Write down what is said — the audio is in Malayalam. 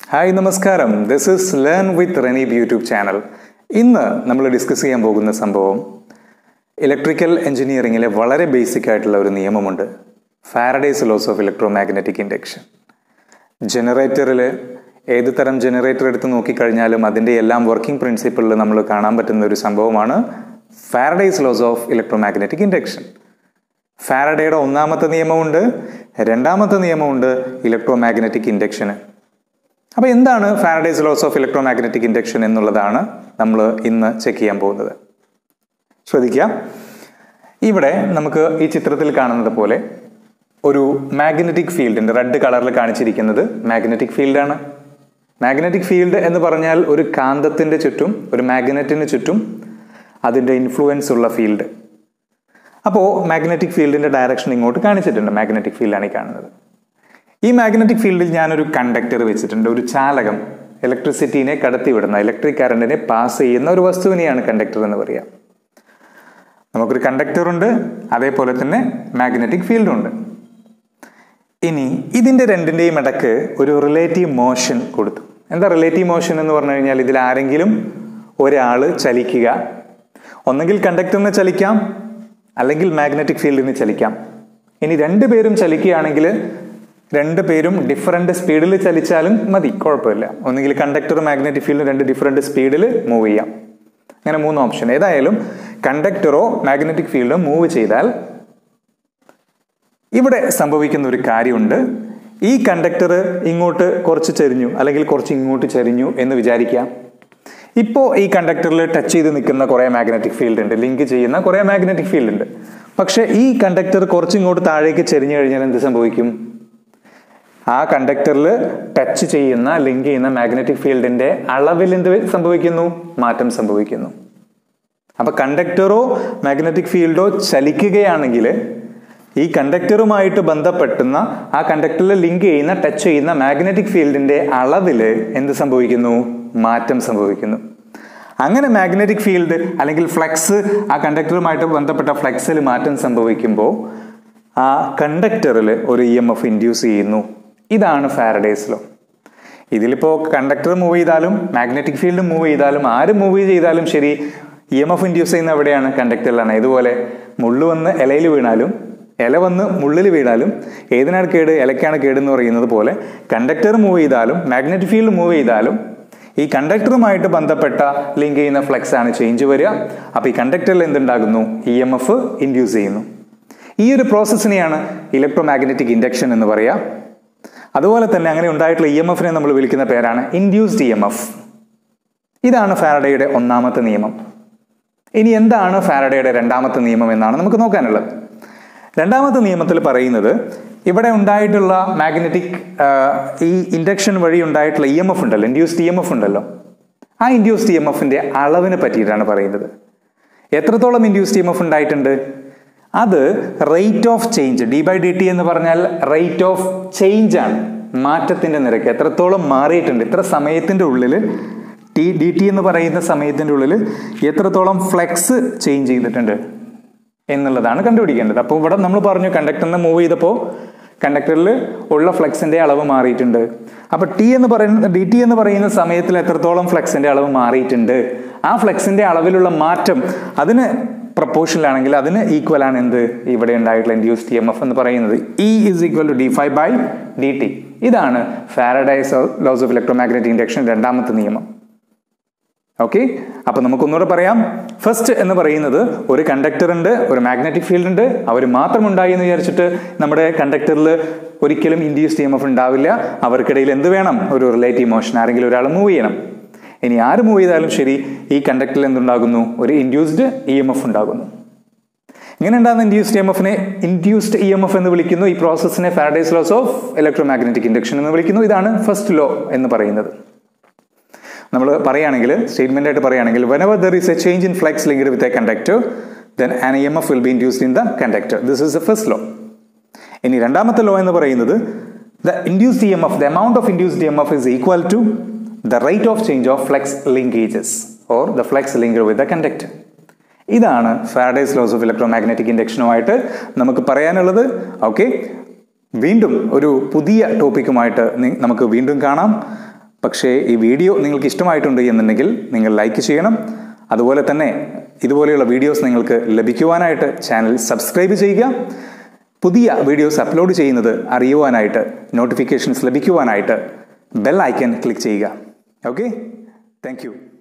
ഹായ് നമസ്കാരം this is learn with Raneeb YouTube channel ഇന്ന് നമ്മൾ ഡിസ്കസ് ചെയ്യാൻ പോകുന്ന സംഭവം ഇലക്ട്രിക്കൽ എഞ്ചിനീയറിംഗിലെ വളരെ ബേസിക് ആയിട്ടുള്ള ഒരു നിയമമുണ്ട് Faraday's laws of electromagnetic induction ജനറേറ്ററിൽ ഏത് തരം ജനറേറ്റർ എടുത്ത് നോക്കിക്കഴിഞ്ഞാലും അതിൻ്റെ എല്ലാം വർക്കിംഗ് പ്രിൻസിപ്പിളിൽ നമ്മൾ കാണാൻ പറ്റുന്ന ഒരു സംഭവമാണ് Faraday's laws of electromagnetic induction ഫാരഡയുടെ ഒന്നാമത്തെ നിയമമുണ്ട് രണ്ടാമത്തെ നിയമമുണ്ട് ഇലക്ട്രോ മാഗ്നറ്റിക് ഇൻഡക്ഷന് അപ്പോൾ എന്താണ് Faraday's laws of electromagnetic induction എന്നുള്ളതാണ് നമ്മൾ ഇന്ന് ചെക്ക് ചെയ്യാൻ പോകുന്നത് ശ്രദ്ധിക്കുക ഇവിടെ നമുക്ക് ഈ ചിത്രത്തിൽ കാണുന്നത് പോലെ ഒരു മാഗ്നറ്റിക് ഫീൽഡിൻ്റെ റെഡ് കളറിൽ കാണിച്ചിരിക്കുന്നത് മാഗ്നറ്റിക് ഫീൽഡാണ് മാഗ്നറ്റിക് ഫീൽഡ് എന്ന് പറഞ്ഞാൽ ഒരു കാന്തത്തിൻ്റെ ചുറ്റും ഒരു മാഗ്നറ്റിന് ചുറ്റും അതിൻ്റെ ഇൻഫ്ലുവൻസ് ഉള്ള ഫീൽഡ് അപ്പോൾ മാഗ്നറ്റിക് ഫീൽഡിൻ്റെ ഡയറക്ഷൻ ഇങ്ങോട്ട് കാണിച്ചിട്ടുണ്ട് മാഗ്നറ്റിക് ഫീൽഡാണ് ഈ കാണുന്നത് ഈ മാഗ്നറ്റിക് ഫീൽഡിൽ ഞാനൊരു കണ്ടക്ടർ വെച്ചിട്ടുണ്ട് ഒരു ചാലകം ഇലക്ട്രിസിറ്റീനെ കടത്തിവിടുന്ന ഇലക്ട്രിക് കറണ്ടിനെ പാസ് ചെയ്യുന്ന ഒരു വസ്തുവിനെയാണ് കണ്ടക്ടർ എന്ന് പറയുക നമുക്കൊരു കണ്ടക്ടർ ഉണ്ട് അതേപോലെ തന്നെ മാഗ്നറ്റിക് ഫീൽഡും ഉണ്ട് ഇനി ഇതിൻ്റെ രണ്ടിൻ്റെയും ഇടക്ക് ഒരു റിലേറ്റീവ് മോഷൻ കൊടുത്തു എന്താ റിലേറ്റീവ് മോഷൻ എന്ന് പറഞ്ഞു കഴിഞ്ഞാൽ ഇതിൽ ആരെങ്കിലും ഒരാൾ ചലിക്കുക ഒന്നെങ്കിൽ കണ്ടക്ടറിന് ചലിക്കാം അല്ലെങ്കിൽ മാഗ്നറ്റിക് ഫീൽഡിന് ചലിക്കാം ഇനി രണ്ടുപേരും ചലിക്കുകയാണെങ്കിൽ രണ്ട് പേരും ഡിഫറെൻ്റ് സ്പീഡിൽ ചലിച്ചാലും മതി കുഴപ്പമില്ല ഒന്നുകിൽ കണ്ടക്ടർ മാഗ്നറ്റിക് ഫീൽഡ് രണ്ട് ഡിഫറെൻ്റ് സ്പീഡിൽ മൂവ് ചെയ്യാം അങ്ങനെ മൂന്ന് ഓപ്ഷൻ ഏതായാലും കണ്ടക്ടറോ മാഗ്നറ്റിക് ഫീൽഡോ മൂവ് ചെയ്താൽ ഇവിടെ സംഭവിക്കുന്ന ഒരു കാര്യമുണ്ട് ഈ കണ്ടക്ടർ ഇങ്ങോട്ട് കുറച്ച് ചെരിഞ്ഞു അല്ലെങ്കിൽ കുറച്ച് ഇങ്ങോട്ട് ചെരിഞ്ഞു എന്ന് വിചാരിക്കാം ഇപ്പോൾ ഈ കണ്ടക്ടറിൽ ടച്ച് ചെയ്ത് നിൽക്കുന്ന കുറേ മാഗ്നറ്റിക് ഫീൽഡ് ഉണ്ട് ലിങ്ക് ചെയ്യുന്ന കുറേ മാഗ്നറ്റിക് ഫീൽഡ് ഉണ്ട് പക്ഷേ ഈ കണ്ടക്ടർ കുറച്ച് ഇങ്ങോട്ട് താഴേക്ക് ചെരിഞ്ഞു കഴിഞ്ഞാൽ എന്ത് സംഭവിക്കും ആ കണ്ടക്ടറിൽ ടച്ച് ചെയ്യുന്ന ലിങ്ക് ചെയ്യുന്ന മാഗ്നറ്റിക് ഫീൽഡിന്റെ അളവിൽ എന്ത് സംഭവിക്കുന്നു മാറ്റം സംഭവിക്കുന്നു അപ്പൊ കണ്ടക്ടറോ മാഗ്നറ്റിക് ഫീൽഡോ ചലിക്കുകയാണെങ്കിൽ ഈ കണ്ടക്ടറുമായിട്ട് ബന്ധപ്പെട്ടുന്ന ആ കണ്ടക്ടറിൽ ലിങ്ക് ചെയ്യുന്ന ടച്ച് ചെയ്യുന്ന മാഗ്നറ്റിക് ഫീൽഡിന്റെ അളവിൽ എന്ത് സംഭവിക്കുന്നു മാറ്റം സംഭവിക്കുന്നു അങ്ങനെ മാഗ്നറ്റിക് ഫീൽഡ് അല്ലെങ്കിൽ ഫ്ലെക്സ് ആ കണ്ടക്ടറുമായിട്ട് ബന്ധപ്പെട്ട ഫ്ലെക്സിൽ മാറ്റം സംഭവിക്കുമ്പോൾ ആ കണ്ടക്ടറിൽ ഒരു ഇ എം എഫ് ഇൻഡ്യൂസ് ചെയ്യുന്നു ഇതാണ് ഫാരഡേസ് ലോ ഇതിലിപ്പോൾ കണ്ടക്ടർ മൂവ് ചെയ്താലും മാഗ്നറ്റിക് ഫീൽഡ് മൂവ് ചെയ്താലും ആര് മൂവ് ചെയ്താലും ശരി ഇ എം എഫ് ഇൻഡ്യൂസ് ചെയ്യുന്ന എവിടെയാണ് കണ്ടക്ടറിലാണ് ഇതുപോലെ മുള്ളു വന്ന് ഇലയിൽ വീണാലും ഇല വന്ന് മുള്ളിൽ വീണാലും ഏതിനാണ് കേട് ഇലക്കാണ് കേട് എന്ന് പറയുന്നത് പോലെ കണ്ടക്ടർ മൂവ് ചെയ്താലും മാഗ്നറ്റിക് ഫീൽഡ് മൂവ് ചെയ്താലും ഈ കണ്ടക്ടറുമായിട്ട് ബന്ധപ്പെട്ട ലിങ്ക് ചെയ്യുന്ന ഫ്ലെക്സ് ആണ് ചേഞ്ച് വരിക അപ്പോൾ ഈ കണ്ടക്ടറിൽ എന്തുണ്ടാകുന്നു ഇ എം എഫ് ഇൻഡ്യൂസ് ചെയ്യുന്നു ഈ ഒരു പ്രോസസ്സിനെയാണ് ഇലക്ട്രോ മാഗ്നറ്റിക് ഇൻഡക്ഷൻ എന്ന് പറയുക അതുപോലെ തന്നെ അങ്ങനെ ഉണ്ടായിട്ടുള്ള ഇ എം എഫിനെ നമ്മൾ വിളിക്കുന്ന പേരാണ് ഇൻഡ്യൂസ്ഡ് ഇ എം എഫ് ഇതാണ് ഫാരഡയുടെ ഒന്നാമത്തെ നിയമം ഇനി എന്താണ് ഫാരഡയുടെ രണ്ടാമത്തെ നിയമം എന്നാണ് നമുക്ക് നോക്കാനുള്ളത് രണ്ടാമത്തെ നിയമത്തിൽ പറയുന്നത് ഇവിടെ ഉണ്ടായിട്ടുള്ള മാഗ്നറ്റിക് ഈ ഇൻഡക്ഷൻ വഴി ഉണ്ടായിട്ടുള്ള ഇ എം എഫ് ഉണ്ടല്ലോ ഇൻഡ്യൂസ്ഡ് ഇ എം എഫ് ഉണ്ടല്ലോ ആ ഇൻഡ്യൂസ്ഡ് ഇ എം എഫിന്റെ അളവിനെ പറ്റിയിട്ടാണ് പറയുന്നത് എത്രത്തോളം ഇൻഡ്യൂസ്ഡ് ഇ എം എഫ് ഉണ്ടായിട്ടുണ്ട് അത് rate of change d by d t എന്ന് പറഞ്ഞാൽ റേറ്റ് ഓഫ് ചേഞ്ച് ആണ് മാറ്റത്തിന്റെ നിരക്ക് എത്രത്തോളം മാറിയിട്ടുണ്ട് ഇത്ര സമയത്തിന്റെ ഉള്ളിൽ ടി ഡി ടി എന്ന് പറയുന്ന സമയത്തിന്റെ ഉള്ളിൽ എത്രത്തോളം ഫ്ലെക്സ് ചേഞ്ച് ചെയ്തിട്ടുണ്ട് എന്നുള്ളതാണ് കണ്ടുപിടിക്കേണ്ടത് അപ്പോൾ ഇവിടെ നമ്മൾ പറഞ്ഞു കണ്ടക്ടറിനെ മൂവ് ചെയ്തപ്പോൾ കണ്ടക്ടറിൽ ഉള്ള ഫ്ലെക്സിന്റെ അളവ് മാറിയിട്ടുണ്ട് അപ്പോൾ ടി എന്ന് പറയുന്ന ഡി ടി എന്ന് പറയുന്ന സമയത്തിൽ എത്രത്തോളം ഫ്ലെക്സിന്റെ അളവ് മാറിയിട്ടുണ്ട് ആ ഫ്ലെക്സിന്റെ അളവിലുള്ള മാറ്റം അതിന് പ്രപ്പോർഷനിലാണെങ്കിൽ അതിന് ഈക്വൽ ആണ് എന്ത് ഇവിടെ ഉണ്ടായിട്ടുള്ള ഇൻഡ്യൂസ് ടി എം എഫ് എന്ന് പറയുന്നത് E is equal to d phi by d t ഇതാണ് Faraday's laws of electromagnetic induction രണ്ടാമത്തെ നിയമം ഓക്കെ അപ്പൊ നമുക്കൊന്നുകൂടെ പറയാം ഫസ്റ്റ് എന്ന് പറയുന്നത് ഒരു കണ്ടക്ടർ ഉണ്ട് ഒരു മാഗ്നറ്റിക് ഫീൽഡ് ഉണ്ട് അവർ മാത്രം ഉണ്ടായി എന്ന് വിചാരിച്ചിട്ട് നമ്മുടെ കണ്ടക്ടറിൽ ഒരിക്കലും ഇൻഡ്യൂസ് ടി എം എഫ് ഉണ്ടാവില്ല അവർക്കിടയിൽ എന്ത് വേണം ഒരു റിലേറ്റീവ് മോഷൻ ആരെങ്കിലും ഒരാൾ മൂവ് ചെയ്യണം ഇനി ആര് മൂവ് ചെയ്താലും ശരി ഈ കണ്ടക്ടറിൽ എന്തുണ്ടാകുന്നു ഒരു ഇൻഡ്യൂസ്ഡ് ഇ എം എഫ് ഉണ്ടാകുന്നു ഇങ്ങനെ ഉണ്ടാകുന്ന ഇൻഡ്യൂസ്ഡ് ഇ എം എഫിനെ ഇൻഡ്യൂസ്ഡ് ഇ എം എഫ് എന്ന് വിളിക്കുന്നു ഈ പ്രോസസ്സിനെ Faraday's laws of electromagnetic induction എന്ന് വിളിക്കുന്നു ഇതാണ് ഫസ്റ്റ് ലോ എന്ന് പറയുന്നത് നമ്മൾ പറയുകയാണെങ്കിൽ സ്റ്റേറ്റ്മെന്റ് ആയിട്ട് പറയുകയാണെങ്കിൽ whenever there is a change in flux linked with a conductor then an E M F will be induced in the conductor this is the first law ഇനി രണ്ടാമത്തെ ലോ എന്ന് പറയുന്നത് the induced E M F the amount of induced E M F is equal to the rate of change of flux linkages or the flux link with the conductor ഇതാണ് Faraday's laws of electro magnetic ഇൻഡക്ഷനുമായിട്ട് നമുക്ക് പറയാനുള്ളത് ഓക്കെ വീണ്ടും ഒരു പുതിയ ടോപ്പിക്കുമായിട്ട് നി- നമുക്ക് വീണ്ടും കാണാം പക്ഷേ ഈ വീഡിയോ നിങ്ങൾക്ക് ഇഷ്ടമായിട്ടുണ്ട് എന്നുണ്ടെങ്കിൽ നിങ്ങൾ ലൈക്ക് ചെയ്യണം അതുപോലെ തന്നെ ഇതുപോലെയുള്ള വീഡിയോസ് നിങ്ങൾക്ക് ലഭിക്കുവാനായിട്ട് ചാനൽ സബ്സ്ക്രൈബ് ചെയ്യുക പുതിയ വീഡിയോസ് അപ്ലോഡ് ചെയ്യുന്നത് അറിയുവാനായിട്ട് നോട്ടിഫിക്കേഷൻസ് ലഭിക്കുവാനായിട്ട് ബെൽ ഐക്കൺ ക്ലിക്ക് ചെയ്യുക ഓക്കെ താങ്ക്